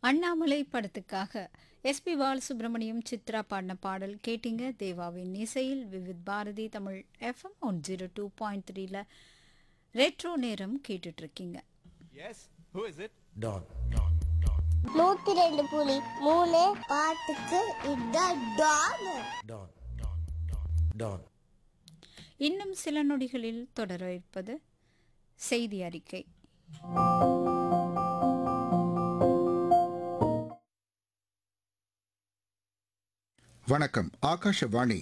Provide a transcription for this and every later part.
அண்ணாமலை படத்துக்காக எஸ்பி பாலசுப்ரமணியம் சித்ரா பாடின பாடல் கேட்டீங்க தேவாவின் இசையில் Vividh Bharati Tamil FM one zero two point த்ரீல ரெட்ரோ நேரம் கேட்டுட்டு இருக்கீங்க Yes? Who is it? Don. நூத்தி ரெண்டு புலி மூணு பாட்டுக்கு இதான் டான் Don. Don. இன்னும் சில நொடிகளில் தொடர இருப்பது செய்தி அறிக்கை வணக்கம் ஆகாஷவாணி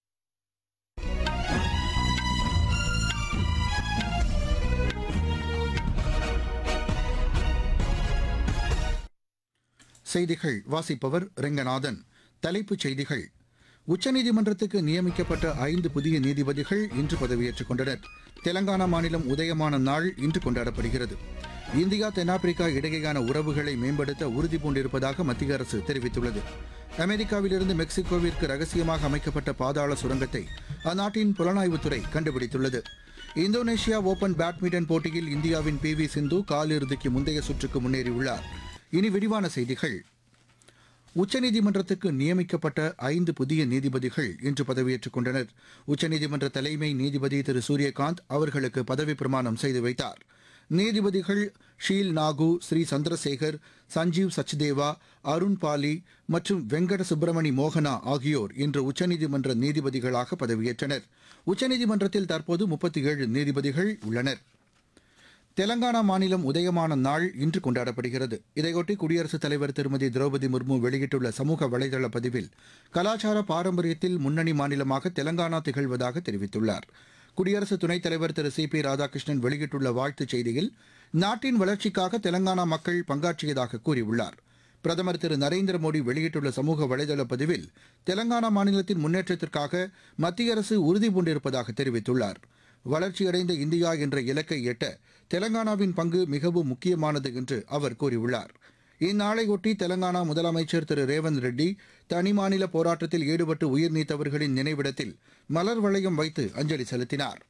செய்திகள் வாசிப்பவர் ரெங்கநாதன் தலைப்புச் செய்திகள் உச்சநீதிமன்றத்துக்கு நியமிக்கப்பட்ட ஐந்து புதிய நீதிபதிகள் இன்று பதவியேற்றுக் கொண்டனர் தெலங்கானா மாநிலம் உதயமான நாள் இன்று கொண்டாடப்படுகிறது இந்தியா தென்னாப்பிரிக்கா இடையேயான உறவுகளை மேம்படுத்த உறுதி பூண்டிருப்பதாக மத்திய அரசு தெரிவித்துள்ளது அமெரிக்காவிலிருந்து மெக்சிகோவிற்கு ரகசியமாக அமைக்கப்பட்ட பாதாள சுரங்கத்தை அந்நாட்டின் புலனாய்வுத்துறை கண்டுபிடித்துள்ளது இந்தோனேஷியா ஓபன் பேட்மிண்டன் போட்டியில் இந்தியாவின் பி வி சிந்து காலிறுதிக்கு முந்தைய சுற்றுக்கு முன்னேறியுள்ளார் இனி விரிவான செய்திகள் உச்சநீதிமன்றத்துக்கு நியமிக்கப்பட்ட ஐந்து புதிய நீதிபதிகள் இன்று பதவியேற்றுக் கொண்டனர் உச்சநீதிமன்ற தலைமை நீதிபதி திரு சூரியகாந்த் அவர்களுக்கு பதவி பிரமாணம் செய்து வைத்தார் நீதிபதிகள் ஷீல் நாகு ஸ்ரீ சந்திரசேகர் சஞ்சீவ் சச்தேவா அருண் பாலி மற்றும் வெங்கட சுப்பிரமணி மோகனா ஆகியோர் இன்று உச்சநீதிமன்ற நீதிபதிகளாக பதவியேற்றனர் உச்சநீதிமன்றத்தில் தற்போது முப்பத்தி ஏழு நீதிபதிகள் உள்ளனர் தெலங்கானா மாநிலம் உதயமான நாள் இன்று கொண்டாடப்படுகிறது இதையொட்டி குடியரசுத் தலைவர் திருமதி திரௌபதி முர்மு வெளியிட்டுள்ள சமூக வலைதள பதிவில் கலாச்சார பாரம்பரியத்தில் முன்னணி மாநிலமாக தெலங்கானா திகழ்வதாக தெரிவித்துள்ளார் குடியரசு துணைத் தலைவர் திரு சி பி ராதாகிருஷ்ணன் வெளியிட்டுள்ள வாழ்த்துச் செய்தியில் நாட்டின் வளர்ச்சிக்காக தெலங்கானா மக்கள் பங்காற்றியதாக கூறியுள்ளார் பிரதமர் திரு நரேந்திர மோடி வெளியிட்டுள்ள சமூக வலைதள பதிவில் தெலங்கானா மாநிலத்தின் முன்னேற்றத்திற்காக மத்திய அரசு உறுதி பூண்டிருப்பதாக தெரிவித்துள்ளார் வளர்ச்சியடைந்த இந்தியா என்ற இலக்கை எட்ட தெலங்கானாவின் பங்கு மிகவும் முக்கியமானது என்று அவர் கூறியுள்ளார் இந்நாளையொட்டி தெலங்கானா முதலமைச்சர் திரு ரேவந்த் ரெட்டி தனிமாநில போராட்டத்தில் ஈடுபட்டு உயிர் நீத்தவர்களின் நினைவிடத்தில் மலர் வளையம் வைத்து அஞ்சலி செலுத்தினார்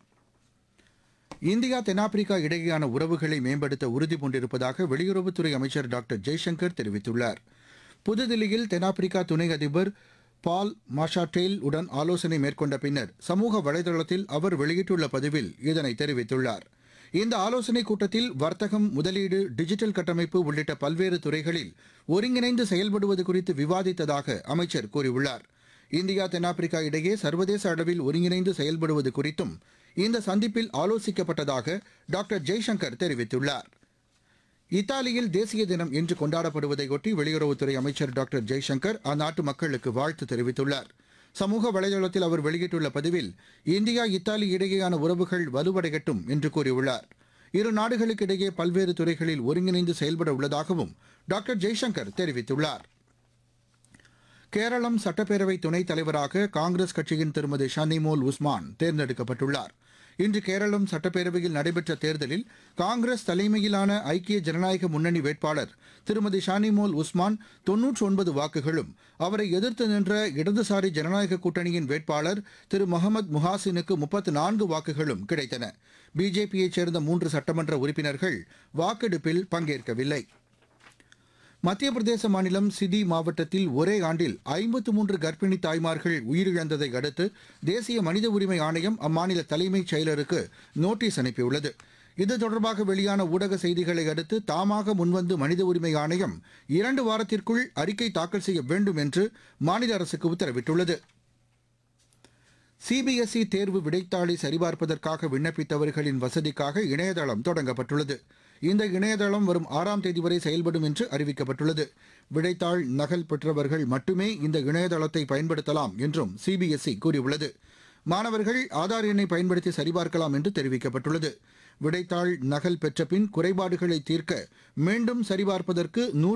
இந்தியா தென்னாப்பிரிக்கா இடையேயான உறவுகளை மேம்படுத்த உறுதி பூண்டிருப்பதாக வெளியுறவுத்துறை அமைச்சர் டாக்டர் ஜெய்சங்கர் தெரிவித்துள்ளார் புதுதில்லியில் தென்னாப்பிரிக்கா துணை அதிபர் பால் மாஷாட்டேல் உடன் ஆலோசனை மேற்கொண்ட பின்னர் சமூக வலைதளத்தில் அவர் வெளியிட்டுள்ள பதிவில் இதனை தெரிவித்துள்ளார் இந்த ஆலோசனைக் கூட்டத்தில் வர்த்தகம் முதலீடு டிஜிட்டல் கட்டமைப்பு உள்ளிட்ட பல்வேறு துறைகளில் ஒருங்கிணைந்து செயல்படுவது குறித்து விவாதித்ததாக அமைச்சர் கூறியுள்ளார் இந்தியா தென்னாப்பிரிக்கா இடையே சர்வதேச அளவில் ஒருங்கிணைந்து செயல்படுவது குறித்தும் இந்த சந்திப்பில் ஆலோசிக்கப்பட்டதாக டாக்டர் ஜெய்சங்கர் தெரிவித்துள்ளார் இத்தாலியில் தேசிய தினம் இன்று கொண்டாடப்படுவதையொட்டி வெளியுறவுத்துறை அமைச்சர் டாக்டர் ஜெய்சங்கர் அந்நாட்டு மக்களுக்கு வாழ்த்து தெரிவித்துள்ளார் சமூக வலைதளத்தில் அவர் வெளியிட்டுள்ள பதிவில் இந்தியா இத்தாலி இடையேயான உறவுகள் வலுவடையட்டும் என்று கூறியுள்ளார் இரு நாடுகளுக்கு இடையே பல்வேறு துறைகளில் ஒருங்கிணைந்து செயல்பட உள்ளதாகவும் டாக்டர் ஜெய்சங்கர் தெரிவித்துள்ளார் கேரளம் சட்டப்பேரவை துணைத் தலைவராக காங்கிரஸ் கட்சியின் திருமதி ஷனிமோல் உஸ்மான் தேர்ந்தெடுக்கப்பட்டுள்ளார் இன்று கேரளம் சட்டப்பேரவையில் நடைபெற்ற தேர்தலில் காங்கிரஸ் தலைமையிலான ஐக்கிய ஜனநாயக முன்னணி வேட்பாளர் திருமதி ஷானிமோல் உஸ்மான் தொன்னூற்றி ஒன்பது வாக்குகளும் அவரை எதிர்த்து நின்ற இடதுசாரி ஜனநாயக கூட்டணியின் வேட்பாளர் திரு முகமது முஹாசினுக்கு முப்பத்து நான்கு வாக்குகளும் கிடைத்தன பிஜேபியைச் சேர்ந்த மூன்று சட்டமன்ற உறுப்பினர்கள் வாக்கெடுப்பில் பங்கேற்கவில்லை மத்திய பிரதேச மாநிலம் சிதி மாவட்டத்தில் ஒரே ஆண்டில் ஐம்பத்து மூன்று கர்ப்பிணி தாய்மார்கள் உயிரிழந்ததை அடுத்து தேசிய மனித உரிமை ஆணையம் அம்மாநில தலைமைச் செயலருக்கு நோட்டீஸ் அனுப்பியுள்ளது இது தொடர்பாக வெளியான ஊடக செய்திகளை அடுத்து தாமாக முன்வந்து மனித உரிமை ஆணையம் இரண்டு வாரத்திற்குள் அறிக்கை தாக்கல் செய்ய வேண்டும் என்று மாநில அரசுக்கு உத்தரவிட்டுள்ளது சிபிஎஸ்இ தேர்வு விடைத்தாளை சரிபார்ப்பதற்காக விண்ணப்பித்தவர்களின் வசதிக்காக இணையதளம் தொடங்கப்பட்டுள்ளது இந்த இணையதளம் வரும் ஆறாம் தேதி வரை செயல்படும் என்று அறிவிக்கப்பட்டுள்ளது விடைத்தாள் நகல் பெற்றவர்கள் மட்டுமே இந்த இணையதளத்தை பயன்படுத்தலாம் என்றும் சிபிஎஸ்இ கூறியுள்ளது மாணவர்கள் ஆதார் எண்ணை பயன்படுத்தி சரிபார்க்கலாம் என்று தெரிவிக்கப்பட்டுள்ளது விடைத்தாள் நகல் பெற்ற பின் குறைபாடுகளை தீர்க்க மீண்டும் சரிபார்ப்பதற்கு நூறு